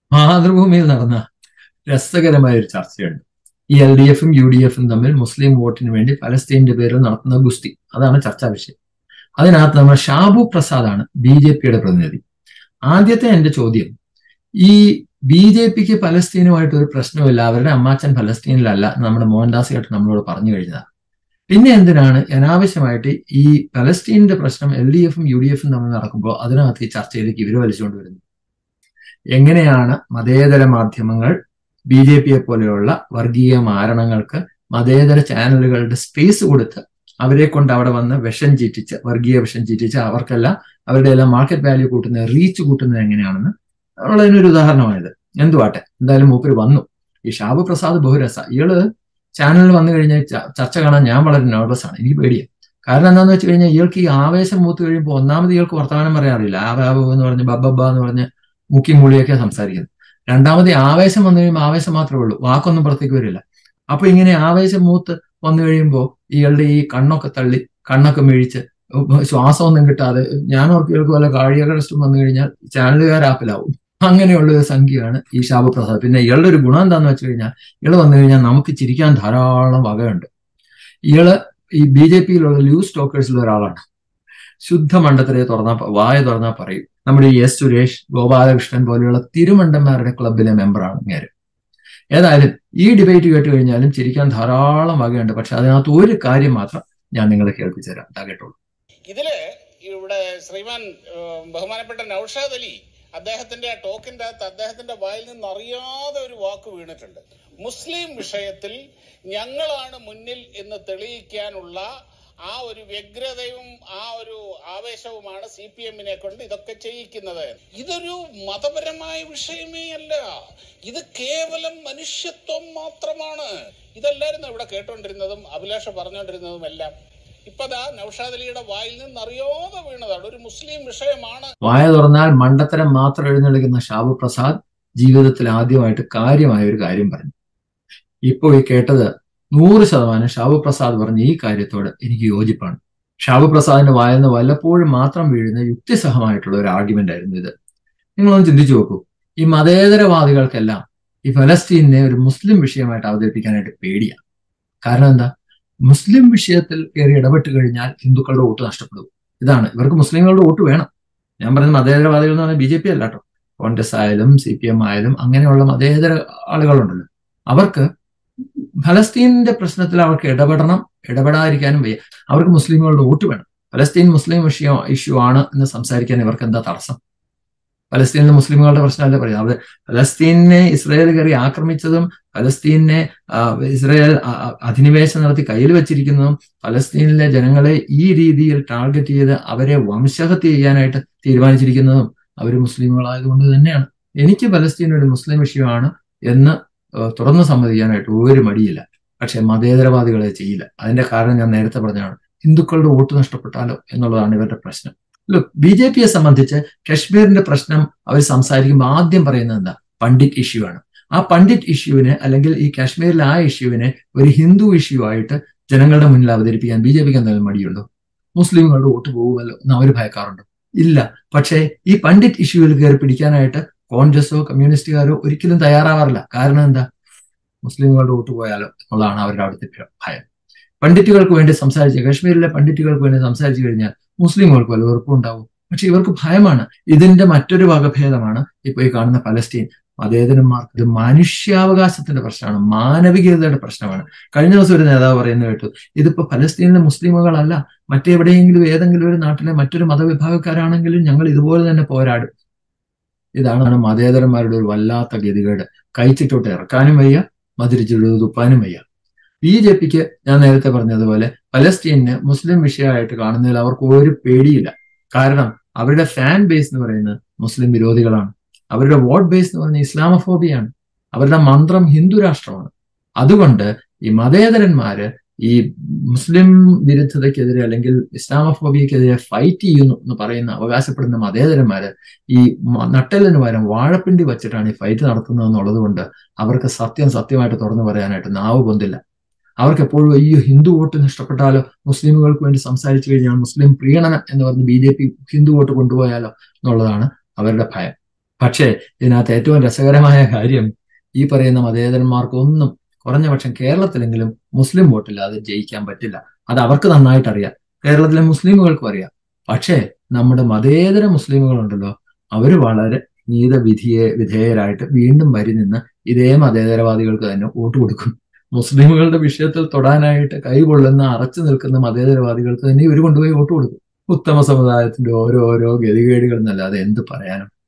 മാതൃഭൂമിയിൽ നടന്ന രസകരമായ ഒരു ചർച്ചയുണ്ട് ഈ എൽ ഡി എഫും യു ഡി എഫും തമ്മിൽ മുസ്ലിം വോട്ടിന് വേണ്ടി ഫലസ്തീന്റെ പേരിൽ നടത്തുന്ന ഗുസ്തി അതാണ് ചർച്ചാ വിഷയം അതിനകത്ത് നമ്മൾ ഷാബു പ്രസാദാണ് ബി ജെ പിയുടെ പ്രതിനിധി ആദ്യത്തെ എന്റെ ചോദ്യം ഈ ബി ജെ പിക്ക് പലസ്തീനുമായിട്ട് ഒരു പ്രശ്നമില്ല അവരുടെ അമ്മാച്ചൻ ഫലസ്തീനിലല്ല നമ്മുടെ മോഹൻദാസ് കേട്ട് നമ്മളോട് പറഞ്ഞു കഴിഞ്ഞതാണ് പിന്നെ എന്തിനാണ് അനാവശ്യമായിട്ട് ഈ പലസ്തീനിന്റെ പ്രശ്നം എൽ ഡി എഫും യു ഡി എഫും തമ്മിൽ നടക്കുമ്പോൾ അതിനകത്ത് ഈ ചർച്ചയിലേക്ക് ഇവര് വലിച്ചുകൊണ്ട് വരുന്നത് എങ്ങനെയാണ് മതേതര മാധ്യമങ്ങൾ ബി ജെ പിയെ പോലെയുള്ള വർഗീയ മാരണങ്ങൾക്ക് മതേതര ചാനലുകളുടെ സ്പേസ് കൊടുത്ത് അവരെ കൊണ്ട് അവിടെ വന്ന് വിഷം ചീറ്റിച്ച് വർഗീയ വിഷം ചീറ്റിച്ച് അവർക്കെല്ലാം അവരുടെ എല്ലാം മാർക്കറ്റ് വാല്യൂ കൂട്ടുന്നത് റീച്ച് കൂട്ടുന്നത് എങ്ങനെയാണെന്ന് ഉള്ളതിനൊരു ഉദാഹരണമായത് എന്തുവാട്ടെ എന്തായാലും മൂപ്പര് വന്നു ഈ ഷാബു പ്രസാദ് ബഹുരസ ഇയാള് ചാനലിൽ വന്നു കഴിഞ്ഞാൽ ചർച്ച കാണാൻ ഞാൻ വളരെ നെർവസ് ആണ് എനിക്ക് പേടിയാണ് കാരണം എന്താണെന്ന് വെച്ച് കഴിഞ്ഞാൽ ഇയാൾക്ക് ഈ ആവേശം മൂത്ത് കഴിയുമ്പോൾ ഒന്നാമത് ഇയാൾക്ക് വർത്തമാനം പറയാറില്ല ആ ബാബു എന്ന് പറഞ്ഞ് ബബ്ബ എന്ന് പറഞ്ഞ് മുക്കി മൂളിയൊക്കെ സംസാരിക്കുന്നത് രണ്ടാമത് ആവേശം വന്നു കഴിയുമ്പോൾ ആവേശം മാത്രമേ ഉള്ളൂ വാക്കൊന്നും പുറത്തേക്ക് വരില്ല അപ്പൊ ഇങ്ങനെ ആവേശം മൂത്ത് വന്നു കഴിയുമ്പോൾ ഇയാളുടെ ഈ കണ്ണൊക്കെ തള്ളി കണ്ണൊക്കെ മിഴിച്ച് ശ്വാസമൊന്നും കിട്ടാതെ ഞാൻ ഓർക്ക് ഇയാൾക്ക് വല്ല കാഴികടസ്റ്റും വന്നു കഴിഞ്ഞാൽ ചാനലുകാരാപ്പിലാവും അങ്ങനെയുള്ള ഒരു സംഖ്യയാണ് ഈ ശാപപ്രസാദ് പിന്നെ ഇയാളുടെ ഒരു ഗുണം എന്താന്ന് വെച്ച് കഴിഞ്ഞാൽ ഇയാള് വന്നു കഴിഞ്ഞാൽ നമുക്ക് ചിരിക്കാൻ ധാരാളം വകയുണ്ട് ഇയാള് ഈ ബി ജെ പിയിലുള്ള ലൂസ് ടോക്കേഴ്സിലുള്ള ഒരാളാണ് ശുദ്ധ മണ്ഡത്തിലെ തുറന്നാ വായ തുറന്നാ പറയും നമ്മുടെ ഈ എസ് സുരേഷ് ഗോപാലകൃഷ്ണൻ പോലെയുള്ള തിരുമണ്ടന്മാരുടെ ക്ലബിലെ മെമ്പറാണ് ഇങ്ങനെ ഏതായാലും ഈ ഡിബേറ്റ് കേട്ട് കഴിഞ്ഞാലും ചിരിക്കാൻ ധാരാളം വകയുണ്ട് പക്ഷെ അതിനകത്ത് ഒരു കാര്യം മാത്രം ഞാൻ നിങ്ങളെ കേൾപ്പിച്ചു തരാം കേട്ടോളൂ ഇതില് ഇവിടെ ശ്രീമാൻ ഏഹ്, ബഹുമാനപ്പെട്ട നൌഷാദ് അലി അദ്ദേഹത്തിന്റെ ആ ടോക്കിന്റെ അകത്ത് അദ്ദേഹത്തിന്റെ വായിൽ നിന്ന് അറിയാതെ ഒരു വാക്ക് വീണിട്ടുണ്ട് മുസ്ലിം വിഷയത്തിൽ ഞങ്ങളാണ് മുന്നിൽ എന്ന് തെളിയിക്കാനുള്ള ആ ഒരു വ്യഗ്രതയും ആ ഒരു ആവേശവുമാണ് സി പി എമ്മിനെ കൊണ്ട് ഇതൊക്കെ ചെയ്യിക്കുന്നത് ഇതൊരു മതപരമായ വിഷയമേ അല്ല ഇത് കേവലം മനുഷ്യത്വം മാത്രമാണ് ഇതല്ലായിരുന്നു ഇവിടെ കേട്ടോണ്ടിരുന്നതും അഭിലാഷ പറഞ്ഞുകൊണ്ടിരുന്നതും എല്ലാം ഇപ്പതാ നൌഷാദ് അലിയുടെ വായിൽ നിന്ന് അറിയാതെ വീണതാണ് ഒരു മുസ്ലിം വിഷയമാണ് വായ തുറന്നാൽ മണ്ടത്തരം മാത്രം എഴുന്നള്ളിക്കുന്ന ഷാബു പ്രസാദ് ജീവിതത്തിൽ ആദ്യമായിട്ട് കാര്യമായ ഒരു കാര്യം പറഞ്ഞു ഇപ്പോൾ ഈ കേട്ടത് നൂറ് ശതമാനം ഷാബു പ്രസാദ് പറഞ്ഞ ഈ കാര്യത്തോട് എനിക്ക് യോജിപ്പാണ് ഷാബു പ്രസാദിന്റെ വായിൽ നിന്ന് വല്ലപ്പോഴും മാത്രം വീഴുന്ന യുക്തിസഹമായിട്ടുള്ള ഒരു ആർഗ്യുമെന്റ് ആയിരുന്നു ഇത് നിങ്ങളൊന്ന് ചിന്തിച്ചു നോക്കൂ ഈ മതേതരവാദികൾക്കെല്ലാം ഈ ഫലസ്തീനെ ഒരു മുസ്ലിം വിഷയമായിട്ട് അവതരിപ്പിക്കാനായിട്ട് പേടിയാണ് കാരണം എന്താ മുസ്ലിം വിഷയത്തിൽ കയറി ഇടപെട്ട് കഴിഞ്ഞാൽ ഹിന്ദുക്കളുടെ വോട്ട് നഷ്ടപ്പെടും ഇതാണ് ഇവർക്ക് മുസ്ലിങ്ങളുടെ വോട്ട് വേണം ഞാൻ പറയുന്നത് മതേതരവാദികൾ എന്ന് പറഞ്ഞാൽ ബി ജെ പി അല്ല കേട്ടോ കോൺഗ്രസ് ആയാലും സി പി എം ആയാലും അങ്ങനെയുള്ള മതേതര ആളുകളുണ്ടല്ലോ അവർക്ക് ഫലസ്തീനിന്റെ പ്രശ്നത്തിൽ അവർക്ക് ഇടപെടണം ഇടപെടാതിരിക്കാനും വയ്യ അവർക്ക് മുസ്ലിമുകളുടെ വോട്ട് വേണം ഫലസ്തീൻ മുസ്ലിം വിഷയം ഇഷ്യൂ ആണ് എന്ന് സംസാരിക്കാൻ ഇവർക്ക് എന്താ തടസ്സം ഫലസ്തീനിലെ മുസ്ലിമുകളുടെ പ്രശ്നമല്ല പറയുന്നത് അവർ ഫലസ്തീനെ ഇസ്രായേൽ കയറി ആക്രമിച്ചതും ഫലസ്തീനെ ആ, ഇസ്രായേൽ ആ, ആ, അധിനിവേശം നടത്തി കയ്യിൽ വെച്ചിരിക്കുന്നതും ഫലസ്തീനിലെ ജനങ്ങളെ ഈ രീതിയിൽ ടാർഗറ്റ് ചെയ്ത് അവരെ വംശഹത്യ ചെയ്യാനായിട്ട് തീരുമാനിച്ചിരിക്കുന്നതും അവർ മുസ്ലിമുകളായതുകൊണ്ട് തന്നെയാണ് എനിക്ക് ഫലസ്തീൻ ഒരു മുസ്ലിം വിഷയമാണ് എന്ന് ഏഹ്, തുറന്നു സമ്മതിക്കാനായിട്ട് ഒരു മടിയില്ല പക്ഷെ മതേതരവാദികളെ ചെയ്യില്ല അതിന്റെ കാരണം ഞാൻ നേരത്തെ പറഞ്ഞതാണ് ഹിന്ദുക്കളുടെ വോട്ട് നഷ്ടപ്പെട്ടാലോ എന്നുള്ളതാണ് ഇവരുടെ പ്രശ്നം ലുക്ക് ബി ജെ പിയെ സംബന്ധിച്ച് കശ്മീരിന്റെ പ്രശ്നം അവർ സംസാരിക്കുമ്പോൾ ആദ്യം പറയുന്നത് എന്താ പണ്ഡിറ്റ് ഇഷ്യൂ ആണ് ആ പണ്ഡിറ്റ് ഇഷ്യൂവിനെ അല്ലെങ്കിൽ ഈ കാശ്മീരിലെ ആ ഇഷ്യൂവിനെ ഒരു ഹിന്ദു ഇഷ്യൂ ആയിട്ട് ജനങ്ങളുടെ മുന്നിൽ അവതരിപ്പിക്കാൻ ബി ജെ പിക്ക് എന്തെങ്കിലും മടിയുണ്ടോ മുസ്ലിമുകളുടെ വോട്ട് പോകുമല്ലോ എന്ന് അവർ ഭയക്കാറുണ്ടോ ഇല്ല പക്ഷേ ഈ പണ്ഡിറ്റ് ഇഷ്യൂവിൽ കയറി പിടിക്കാനായിട്ട് കോൺഗ്രസോ കമ്മ്യൂണിസ്റ്റുകാരോ ഒരിക്കലും തയ്യാറാവാറില്ല കാരണം എന്താ മുസ്ലിമുകളുടെ വോട്ട് പോയാലോ എന്നുള്ളതാണ് അവരുടെ അവിടുത്തെ ഭയം പണ്ഡിറ്റുകൾക്ക് വേണ്ടി സംസാരിച്ച് കാശ്മീരിലെ പണ്ഡിറ്റുകൾക്ക് വേണ്ടി സംസാരിച്ചു കഴിഞ്ഞാൽ മുസ്ലിമുകൾക്ക് വല്ല വെറുപ്പുണ്ടാവും പക്ഷെ ഇവർക്ക് ഭയമാണ് ഇതിന്റെ മറ്റൊരു വകഭേദമാണ് ഇപ്പൊ ഈ കാണുന്ന പലസ്തീൻ മതേതരന്മാർക്ക് ഇത് മനുഷ്യാവകാശത്തിന്റെ പ്രശ്നമാണ് മാനവികതയുടെ പ്രശ്നമാണ് കഴിഞ്ഞ ദിവസം ഒരു നേതാവ് പറയുന്നത് കേട്ടു ഇതിപ്പോ പലസ്തീനിലെ മുസ്ലിമുകളല്ല മറ്റെവിടെയെങ്കിലും ഏതെങ്കിലും ഒരു നാട്ടിലെ മറ്റൊരു മതവിഭാഗക്കാരാണെങ്കിലും ഞങ്ങൾ ഇതുപോലെ തന്നെ പോരാടും ഇതാണ് മതേതരന്മാരുടെ ഒരു വല്ലാത്ത ഗതികേട് കൈച്ചിട്ടോട്ട് ഇറക്കാനും വയ്യ മതിരിച്ചിട്ട് തുപ്പാനും വയ്യ ബി ജെ പിക്ക് ഞാൻ നേരത്തെ പറഞ്ഞതുപോലെ പലസ്തീനെ മുസ്ലിം വിഷയമായിട്ട് കാണുന്നതിൽ അവർക്ക് ഒരു പേടിയില്ല കാരണം അവരുടെ ഫാൻ ബേസ് എന്ന് പറയുന്നത് മുസ്ലിം വിരോധികളാണ് അവരുടെ വോട്ട് ബേസ് എന്ന് പറയുന്നത് ഇസ്ലാമഫോബിയാണ് അവരുടെ മന്ത്രം ഹിന്ദു രാഷ്ട്രമാണ് അതുകൊണ്ട് ഈ മതേതരന്മാര് ഈ മുസ്ലിം വിരുദ്ധതയ്ക്കെതിരെ അല്ലെങ്കിൽ ഇസ്ലാമഫോബിയക്കെതിരെ ഫൈറ്റ് ചെയ്യുന്നു എന്ന് പറയുന്ന അവകാശപ്പെടുന്ന മതേതരന്മാര് ഈ മ- നട്ടെല്ലിന് പകരം വാഴപ്പിണ്ടി വെച്ചിട്ടാണ് ഈ ഫൈറ്റ് നടത്തുന്നത് എന്നുള്ളത് കൊണ്ട് അവർക്ക് സത്യം സത്യമായിട്ട് തുറന്നു പറയാനായിട്ട് നാവ് പൊന്തില്ല അവർക്ക് എപ്പോഴും അയ്യോ ഹിന്ദു വോട്ട് നഷ്ടപ്പെട്ടാലോ മുസ്ലിമുകൾക്ക് വേണ്ടി സംസാരിച്ചു കഴിഞ്ഞാൽ മുസ്ലിം പ്രീണനം എന്ന് പറഞ്ഞ് B J P Hindu vote കൊണ്ടുപോയാലോ എന്നുള്ളതാണ് അവരുടെ ഭയം പക്ഷേ ഇതിനകത്ത് ഏറ്റവും രസകരമായ കാര്യം ഈ പറയുന്ന മതേതരന്മാർക്കൊന്നും കുറഞ്ഞ പക്ഷം കേരളത്തിലെങ്കിലും മുസ്ലിം വോട്ടില്ലാതെ ജയിക്കാൻ പറ്റില്ല അത് അവർക്ക് നന്നായിട്ട് അറിയാം കേരളത്തിലെ മുസ്ലിമുകൾക്കും അറിയാം പക്ഷേ നമ്മുടെ മതേതര മുസ്ലിമുകളുണ്ടല്ലോ അവർ വളരെ നീതവിധിയെ വിധേയരായിട്ട് വീണ്ടും വരി നിന്ന് ഇതേ മതേതരവാദികൾക്ക് തന്നെ വോട്ട് കൊടുക്കും മുസ്ലിമുകളുടെ വിഷയത്തിൽ തൊടാനായിട്ട് കൈകൊള്ളുന്ന അറച്ചു നിൽക്കുന്ന മതേതരവാദികൾക്ക് തന്നെ ഇവർ കൊണ്ടുപോയി വോട്ട് കൊടുക്കും ഉത്തമ സമുദായത്തിന്റെ ഓരോരോ ഗതികേടുകൾ എന്നല്ലാതെ എന്ത് പറയാനും